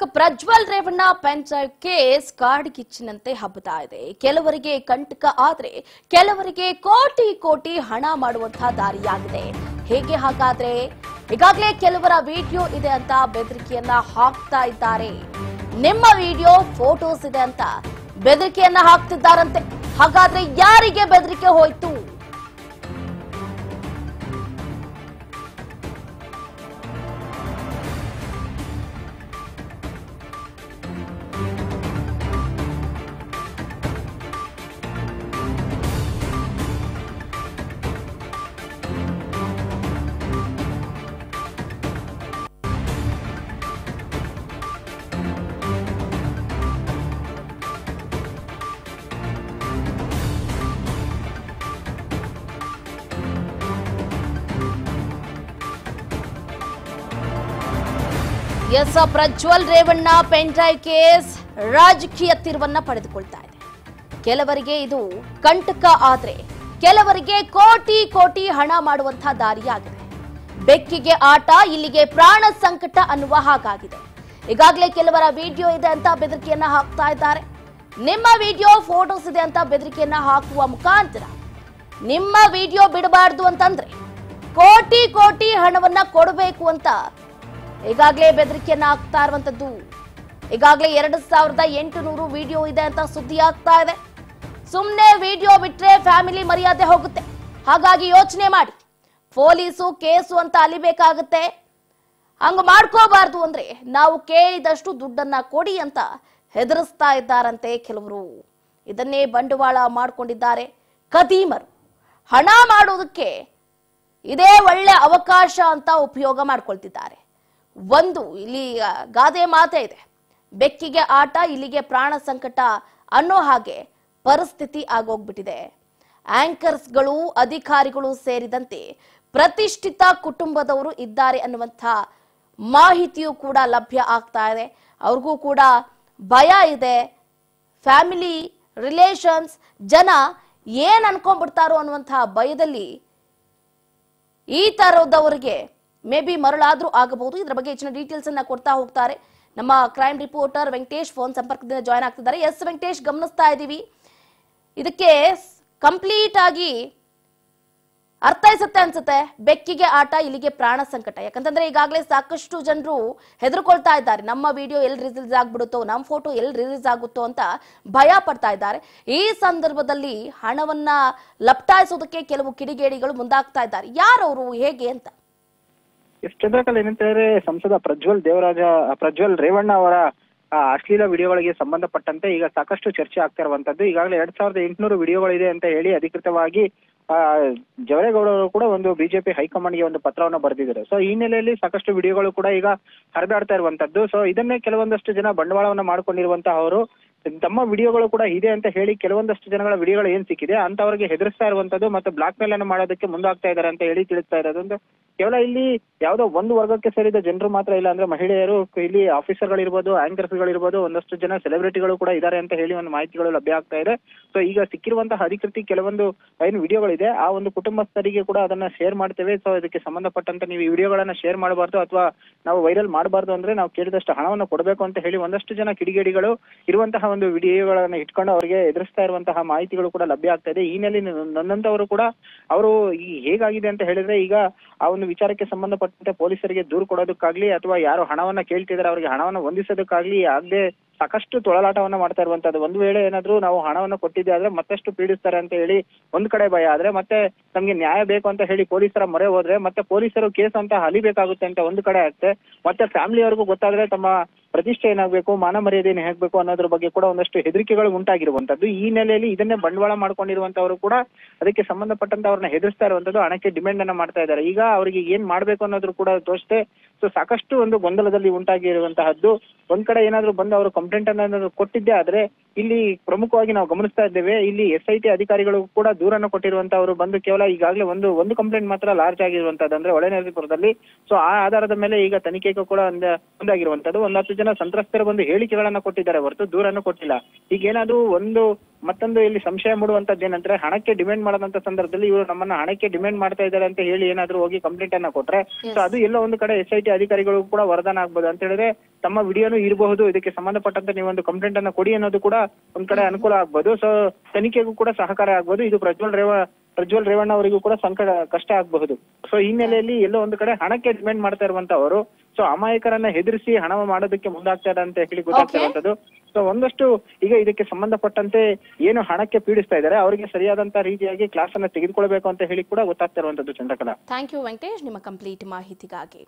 Prajwal Revanna panchayat case ಕಾಡ್ಗಿಚ್ಚಿನಂತೆ ಹಬ್ಬುತ್ತಾ ಇದೆ ಕೆಲವರಿಗೆ ಕಂಟಕ ಆದ್ರೆ ಕೆಲವರಿಗೆ ಕೋಟಿ ಕೋಟಿ ಹಣ ಮಾಡುವಂತಹ ದಾರಿಯಾಗಿದೆ ಹೇಗೆ ಹಾಗಾದ್ರೆ ಈಗಾಗಲೇ ಕೆಲವರ ವಿಡಿಯೋ ಇದೆ ಅಂತ ಬೆದರಿಕೆಯನ್ನ ಹಾಕ್ತಾ ಇದ್ದಾರೆ ನಿಮ್ಮ ವಿಡಿಯೋ ಫೋಟೋಸ್ ಇದೆ ಅಂತ ಬೆದರಿಕೆಯನ್ನ ಹಾಕ್ತಿದ್ದಾರಂತೆ ಹಾಗಾದ್ರೆ ಯಾರಿಗೆ ಬೆದರಿಕೆ ಹೋಯ್ತು yes Prajwal Revanna pen drive case ರಾಜಕೀಯ ತಿರುವನ್ನ ಪಡೆದುಕೊಳ್ತಾ ಇದೆ ಕೆಲವರಿಗೆ ಇದು ಕಂಟಕ ಆದ್ರೆ ಕೆಲವರಿಗೆ ಕೋಟಿ ಕೋಟಿ ಹಣ ಮಾಡುವಂತಹ ದಾರಿಯಾಗಿದೆ ಬೆಕ್ಕಿಗೆ ಆಟ ಇಲ್ಲಿಗೆ ಪ್ರಾಣ ಸಂಕಟ ಅನ್ನುವ ಹಾಗಾಗಿದೆ ಈಗಾಗಲೇ ಕೆಲವರ ವಿಡಿಯೋ ಇದೆ ಅಂತ ಬೆದರಿಕೆಯನ್ನ ಹಾಕ್ತಾ ಇದ್ದಾರೆ ನಿಮ್ಮ ವಿಡಿಯೋ ಫೋಟೋಸ್ ಇದೆ ಅಂತ ಬೆದರಿಕೆಯನ್ನ ಹಾಕುವ ಮುಖಾಂತರ ನಿಮ್ಮ ವಿಡಿಯೋ ಬಿಡಬಾರ್ದು ಅಂತಂದ್ರೆ ಕೋಟಿ ಕೋಟಿ ಹಣವನ್ನ ಕೊಡಬೇಕು ಅಂತ ಈಗಾಗಲೇ ಬೆದರಿಕೆಯನ್ನ ಹಾಕ್ತಾ ಇರುವಂತದ್ದು ಈಗಾಗಲೇ ಎರಡು ಸಾವಿರದ ಎಂಟುನೂರು ವಿಡಿಯೋ ಇದೆ ಅಂತ ಸುದ್ದಿ ಆಗ್ತಾ ಇದೆ ಸುಮ್ಮನೆ ವಿಡಿಯೋ ಬಿಟ್ರೆ ಫ್ಯಾಮಿಲಿ ಮರ್ಯಾದೆ ಹೋಗುತ್ತೆ ಹಾಗಾಗಿ ಯೋಚನೆ ಮಾಡಿ ಪೊಲೀಸು ಕೇಸು ಅಂತ ಅಲಿಬೇಕಾಗುತ್ತೆ ಹಂಗ ಮಾಡ್ಕೋಬಾರ್ದು ಅಂದ್ರೆ ನಾವು ಕೇಳಿದಷ್ಟು ದುಡ್ಡನ್ನ ಕೊಡಿ ಅಂತ ಹೆದರಿಸ್ತಾ ಇದ್ದಾರಂತೆ ಕೆಲವರು ಇದನ್ನೇ ಬಂಡವಾಳ ಮಾಡಿಕೊಂಡಿದ್ದಾರೆ ಕದೀಮರು ಹಣ ಮಾಡೋದಕ್ಕೆ ಇದೇ ಒಳ್ಳೆ ಅವಕಾಶ ಅಂತ ಉಪಯೋಗ ಮಾಡ್ಕೊಳ್ತಿದ್ದಾರೆ ಒಂದು ಇಲ್ಲಿ ಆ, ಗಾದೆ ಮಾತೇ ಇದೆ ಬೆಕ್ಕಿಗೆ ಆಟ ಇಲ್ಲಿಗೆ ಪ್ರಾಣ ಸಂಕಟ ಅನ್ನೋ ಹಾಗೆ ಪರಿಸ್ಥಿತಿ ಆಗೋಗ್ಬಿಟ್ಟಿದೆ ಆಂಕರ್ಸ್ಗಳು ಅಧಿಕಾರಿಗಳು ಸೇರಿದಂತೆ ಪ್ರತಿಷ್ಠಿತ ಕುಟುಂಬದವರು ಇದ್ದಾರೆ ಅನ್ನುವಂಥ ಮಾಹಿತಿಯು ಕೂಡ ಲಭ್ಯ ಆಗ್ತಾ ಇದೆ ಅವ್ರಿಗೂ ಕೂಡ ಭಯ ಇದೆ ಫ್ಯಾಮಿಲಿ ರಿಲೇಷನ್ಸ್ ಜನ ಏನ್ ಅನ್ಕೊಂಡ್ಬಿಡ್ತಾರೋ ಅನ್ನುವಂತಹ ಭಯದಲ್ಲಿ ಈ ತರದವರಿಗೆ ಮೇ ಬಿ ಮರಳಾದ್ರೂ ಆಗಬಹುದು ಇದರ ಬಗ್ಗೆ ಹೆಚ್ಚಿನ ಡೀಟೇಲ್ಸ್ ಅನ್ನ ಕೊಡ್ತಾ ಹೋಗ್ತಾರೆ ನಮ್ಮ ಕ್ರೈಮ್ ರಿಪೋರ್ಟರ್ ವೆಂಕಟೇಶ್ ಫೋನ್ ಸಂಪರ್ಕದಿಂದ ಜಾಯ್ನ್ ಆಗ್ತಿದ್ದಾರೆ ಎಸ್ ವೆಂಕಟೇಶ್ ಗಮನಿಸ್ತಾ ಇದ್ದೀವಿ ಇದಕ್ಕೆ ಕಂಪ್ಲೀಟ್ ಆಗಿ ಅರ್ಥೈಸುತ್ತೆ ಅನ್ಸುತ್ತೆ ಬೆಕ್ಕಿಗೆ ಆಟ ಇಲ್ಲಿಗೆ ಪ್ರಾಣ ಸಂಕಟ ಯಾಕಂತಂದ್ರೆ ಈಗಾಗಲೇ ಸಾಕಷ್ಟು ಜನರು ಹೆದರ್ಕೊಳ್ತಾ ಇದ್ದಾರೆ ನಮ್ಮ ವಿಡಿಯೋ ಎಲ್ಲಿ ರಿಲೀಸ್ ಆಗ್ಬಿಡುತ್ತೋ ನಮ್ಮ ಫೋಟೋ ಎಲ್ಲಿ ರಿಲೀಸ್ ಆಗುತ್ತೋ ಅಂತ ಭಯ ಪಡ್ತಾ ಇದ್ದಾರೆ ಈ ಸಂದರ್ಭದಲ್ಲಿ ಹಣವನ್ನ ಲಪ್ಟಾಯಿಸೋದಕ್ಕೆ ಕೆಲವು ಕಿಡಿಗೇಡಿಗಳು ಮುಂದಾಗ್ತಾ ಇದ್ದಾರೆ ಯಾರವರು ಹೇಗೆ ಅಂತ ಎಸ್ ಚಂದ್ರಕಲ್ ಏನಂತ ಹೇಳಿದ್ರೆ ಸಂಸದ ಪ್ರಜ್ವಲ್ ದೇವರಾಜ ಪ್ರಜ್ವಲ್ ರೇವಣ್ಣ ಅವರ ಆ, ಅಶ್ಲೀಲ ವಿಡಿಯೋಗಳಿಗೆ ಸಂಬಂಧಪಟ್ಟಂತೆ ಈಗ ಸಾಕಷ್ಟು ಚರ್ಚೆ ಆಗ್ತಾ ಇರುವಂತದ್ದು ಈಗಾಗಲೇ ಎರಡ್ ಸಾವಿರದ ಎಂಟುನೂರು ವಿಡಿಯೋಗಳಿದೆ ಅಂತ ಹೇಳಿ ಅಧಿಕೃತವಾಗಿ ಆ, ಜವರೇಗೌಡ ಅವರು ಕೂಡ ಒಂದು ಬಿಜೆಪಿ ಹೈಕಮಾಂಡ್ಗೆ ಒಂದು ಪತ್ರವನ್ನು ಬರೆದಿದ್ದಾರೆ ಸೊ ಈ ಹಿನ್ನೆಲೆಯಲ್ಲಿ ಸಾಕಷ್ಟು ವಿಡಿಯೋಗಳು ಕೂಡ ಈಗ ಹರಿದಾಡ್ತಾ ಇರುವಂತದ್ದು ಸೊ ಇದನ್ನೇ ಕೆಲವೊಂದಷ್ಟು ಜನ ಬಂಡವಾಳವನ್ನ ಮಾಡ್ಕೊಂಡಿರುವಂತಹ ಅವರು ತಮ್ಮ ವಿಡಿಯೋಗಳು ಕೂಡ ಇದೆ ಅಂತ ಹೇಳಿ ಕೆಲವೊಂದಷ್ಟು ಜನಗಳ ವಿಡಿಯೋಗಳು ಏನ್ ಸಿಕ್ಕಿದೆ ಅಂತವರಿಗೆ ಹೆದರಿಸ್ತಾ ಇರುವಂತದ್ದು ಮತ್ತು ಬ್ಲಾಕ್ ಮೇಲ್ ಅನ್ನು ಮಾಡೋದಕ್ಕೆ ಮುಂದಾಗ್ತಾ ಇದ್ದಾರೆ ಅಂತ ಹೇಳಿ ತಿಳಿಸ್ತಾ ಇರೋದು ಕೇವಲ ಇಲ್ಲಿ ಯಾವುದೋ ಒಂದು ವರ್ಗಕ್ಕೆ ಸೇರಿದ ಜನರು ಮಾತ್ರ ಇಲ್ಲ ಅಂದ್ರೆ ಮಹಿಳೆಯರು ಇಲ್ಲಿ ಆಫೀಸರ್ಗಳಿರ್ಬೋದು ಆಂಕರ್ಸ್ಗಳಿರ್ಬೋದು ಒಂದಷ್ಟು ಜನ ಸೆಲೆಬ್ರಿಟಿಗಳು ಕೂಡ ಇದ್ದಾರೆ ಅಂತ ಹೇಳಿ ಒಂದು ಮಾಹಿತಿಗಳು ಲಭ್ಯ ಆಗ್ತಾ ಇದೆ ಸೊ ಈಗ ಸಿಕ್ಕಿರುವಂತಹ ಅಧಿಕೃತಿ ಕೆಲವೊಂದು ಏನು ವಿಡಿಯೋಗಳಿದೆ ಆ ಒಂದು ಕುಟುಂಬಸ್ಥರಿಗೆ ಕೂಡ ಅದನ್ನ ಶೇರ್ ಮಾಡ್ತೇವೆ ಸೊ ಇದಕ್ಕೆ ಸಂಬಂಧಪಟ್ಟಂತೆ ನೀವು ಈ ವಿಡಿಯೋಗಳನ್ನ ಶೇರ್ ಮಾಡಬಾರ್ದು ಅಥವಾ ನಾವು ವೈರಲ್ ಮಾಡಬಾರ್ದು ಅಂದ್ರೆ ನಾವು ಕೇಳಿದಷ್ಟು ಹಣವನ್ನು ಕೊಡಬೇಕು ಅಂತ ಹೇಳಿ ಒಂದಷ್ಟು ಜನ ಕಿಡಿಗೇಡಿಗಳು ಇರುವಂತಹ ಒಂದು ವಿಡಿಯೋಗಳನ್ನ ಇಟ್ಕೊಂಡು ಅವರಿಗೆ ಎದುರಿಸ್ತಾ ಇರುವಂತಹ ಮಾಹಿತಿಗಳು ಕೂಡ ಲಭ್ಯ ಆಗ್ತಾ ಇದೆ ಈ ಹಿನ್ನೆಲೆಯಲ್ಲಿ ನನ್ನಂತವರು ಕೂಡ ಅವರು ಈ ಹೇಗಾಗಿದೆ ಅಂತ ಹೇಳಿದ್ರೆ ಈಗ ಆ ಒಂದು ವಿಚಾರಕ್ಕೆ ಸಂಬಂಧಪಟ್ಟಂತೆ ಪೊಲೀಸರಿಗೆ ದೂರು ಕೊಡೋದಕ್ಕಾಗ್ಲಿ ಅಥವಾ ಯಾರು ಹಣವನ್ನ ಕೇಳ್ತಿದ್ದಾರೆ ಅವರಿಗೆ ಹಣವನ್ನ ಹೊಂದಿಸೋದಕ್ಕಾಗ್ಲಿ ಆಗದೆ ಸಾಕಷ್ಟು ತೊಳಲಾಟವನ್ನ ಮಾಡ್ತಾ ಇರುವಂತದ್ದು ಒಂದು ವೇಳೆ ಏನಾದ್ರೂ ನಾವು ಹಣವನ್ನ ಕೊಟ್ಟಿದ್ದೆ ಆದ್ರೆ ಮತ್ತಷ್ಟು ಪೀಡಿಸ್ತಾರೆ ಅಂತ ಹೇಳಿ ಒಂದ್ ಕಡೆ ಭಯ ಆದ್ರೆ ಮತ್ತೆ ನಮ್ಗೆ ನ್ಯಾಯ ಬೇಕು ಅಂತ ಹೇಳಿ ಪೊಲೀಸರ ಮೊರೆ ಹೋದ್ರೆ ಮತ್ತೆ ಪೊಲೀಸರು ಕೇಸ್ ಅಂತ ಹಲಿಬೇಕಾಗುತ್ತೆ ಅಂತ ಒಂದು ಕಡೆ ಆಗುತ್ತೆ ಮತ್ತೆ ಫ್ಯಾಮಿಲಿಯವರೆಗೂ ಗೊತ್ತಾದ್ರೆ ತಮ್ಮ ಪ್ರತಿಷ್ಠೆ ಏನಾಗಬೇಕು ಮಾನ ಮರ್ಯಾದೆ ಏನ್ ಹೇಗ್ಬೇಕು ಅನ್ನೋದ್ರ ಬಗ್ಗೆ ಕೂಡ ಒಂದಷ್ಟು ಹೆದರಿಕೆಗಳು ಉಂಟಾಗಿರುವಂತದ್ದು ಈ ಹಿನ್ನೆಲೆಯಲ್ಲಿ ಇದನ್ನೇ ಬಂಡವಾಳ ಮಾಡ್ಕೊಂಡಿರುವಂತವರು ಕೂಡ ಅದಕ್ಕೆ ಸಂಬಂಧಪಟ್ಟಂತ ಅವ್ರನ್ನ ಹೆದರ್ಸ್ತಾ ಇರುವಂತದ್ದು ಹಣಕ್ಕೆ ಡಿಮ್ಯಾಂಡ್ ಅನ್ನ ಮಾಡ್ತಾ ಇದ್ದಾರೆ ಈಗ ಅವರಿಗೆ ಏನ್ ಮಾಡ್ಬೇಕು ಅನ್ನೋದ್ರು ಕೂಡ ತೋರಿಸ್ತೆ ಸೊ ಸಾಕಷ್ಟು ಒಂದು ಗೊಂದಲದಲ್ಲಿ ಉಂಟಾಗಿರುವಂತಹದ್ದು ಒಂದ್ ಕಡೆ ಏನಾದ್ರು ಬಂದು ಅವರು ಕಂಪ್ಲೇಂಟ್ ಅನ್ನ ಏನಾದ್ರು ಕೊಟ್ಟಿದ್ದೆ ಆದ್ರೆ ಇಲ್ಲಿ ಪ್ರಮುಖವಾಗಿ ನಾವು ಗಮನಿಸ್ತಾ ಇದ್ದೇವೆ ಇಲ್ಲಿ ಎಸ್ ಐ ಟಿ ಅಧಿಕಾರಿಗಳು ಕೂಡ ದೂರನ್ನು ಕೊಟ್ಟಿರುವಂತವರು ಬಂದು ಕೇವಲ ಈಗಾಗಲೇ ಒಂದು ಒಂದು ಕಂಪ್ಲೇಂಟ್ ಮಾತ್ರ ಲಾರ್ಜ್ ಆಗಿರುವಂತದ್ದು ಅಂದ್ರೆ ಒಳನರಸೀಪುರದಲ್ಲಿ ಸೊ ಆ ಆಧಾರದ ಮೇಲೆ ಈಗ ತನಿಖೆಗೂ ಕೂಡ ಒಂದ- ಒಂದಾಗಿರುವಂತದ್ದು ಒಂದ್ ಹತ್ತು ಜನ ಸಂತ್ರಸ್ತರು ಬಂದು ಹೇಳಿಕೆಗಳನ್ನ ಕೊಟ್ಟಿದ್ದಾರೆ ಹೊರತು ದೂರನ್ನು ಕೊಟ್ಟಿಲ್ಲ ಈಗ ಏನಾದ್ರು ಒಂದು ಮತ್ತೊಂದು ಇಲ್ಲಿ ಸಂಶಯ ಮೂಡುವಂತದ್ದು ಏನಂದ್ರೆ ಹಣಕ್ಕೆ ಡಿಮ್ಯಾಂಡ್ ಮಾಡದಂತ ಸಂದರ್ಭದಲ್ಲಿ ಇವರು ನಮ್ಮನ್ನ ಹಣಕ್ಕೆ ಡಿಮ್ಯಾಂಡ್ ಮಾಡ್ತಾ ಇದ್ದಾರೆ ಅಂತ ಹೇಳಿ ಏನಾದ್ರು ಹೋಗಿ ಕಂಪ್ಲೇಂಟ್ ಅನ್ನ ಕೊಟ್ರೆ ಸೊ ಅದು ಎಲ್ಲೋ ಒಂದು ಕಡೆ ಎಸ್ ಐ ಟಿ ಅಧಿಕಾರಿಗಳು ಕೂಡ ವರದಾನ ಆಗ್ಬೋದು ಅಂತ ಹೇಳಿದ್ರೆ ತಮ್ಮ ವಿಡಿಯೋನು ಇರಬಹುದು ಇದಕ್ಕೆ ಸಂಬಂಧಪಟ್ಟಂತೆ ನೀವೊಂದು ಕಂಪ್ಲೇಂಟ್ ಅನ್ನ ಕೊಡಿ ಅನ್ನೋದು ಕೂಡ ಒಂದ್ ಕಡೆ ಅನುಕೂಲ ಆಗ್ಬೋದು ಸೊ ತನಿಖೆಗೂ ಕೂಡ ಸಹಕಾರ ಆಗ್ಬೋದು ಇದು ಪ್ರಜ್ವಲ್ ರೇವ ಪ್ರಜ್ವಲ್ ರೇವಣ್ಣ ಅವರಿಗೂ ಕೂಡ ಸಂಕಟ ಕಷ್ಟ ಆಗಬಹುದು ಸೊ ಈ ಹಿನ್ನೆಲೆಯಲ್ಲಿ ಎಲ್ಲೋ ಒಂದು ಕಡೆ ಹಣಕ್ಕೆ ಡಿಮ್ಯಾಂಡ್ ಮಾಡ್ತಾ ಇರುವಂತವರು ಸೊ ಅಮಾಯಕರನ್ನ ಹೆದರಿಸಿ ಹಣ ಮಾಡೋದಕ್ಕೆ ಮುಂದಾಗ್ತಾರೆ ಅಂತ ಹೇಳಿ ಗೊತ್ತಾಗ್ತಾ Okay. ಇರುವಂತದ್ದು ಸೊ ಒಂದಷ್ಟು ಈಗ ಇದಕ್ಕೆ ಸಂಬಂಧಪಟ್ಟಂತೆ ಏನು ಹಣಕ್ಕೆ ಪೀಡಿಸ್ತಾ ಇದ್ದಾರೆ ಅವರಿಗೆ ಸರಿಯಾದಂತ ರೀತಿಯಾಗಿ ಕ್ಲಾಸ್ ಅನ್ನ ತೆಗೆದುಕೊಳ್ಬೇಕು ಅಂತ ಹೇಳಿ ಕೂಡ ಗೊತ್ತಾಗ್ತಾ ಇರುವಂತದ್ದು ಚಂದ್ರಕಲಾ ಥ್ಯಾಂಕ್ ಯು ವೆಂಕಟೇಶ್ ನಿಮ್ಮ ಕಂಪ್ಲೀಟ್ ಮಾಹಿತಿಗಾಗಿ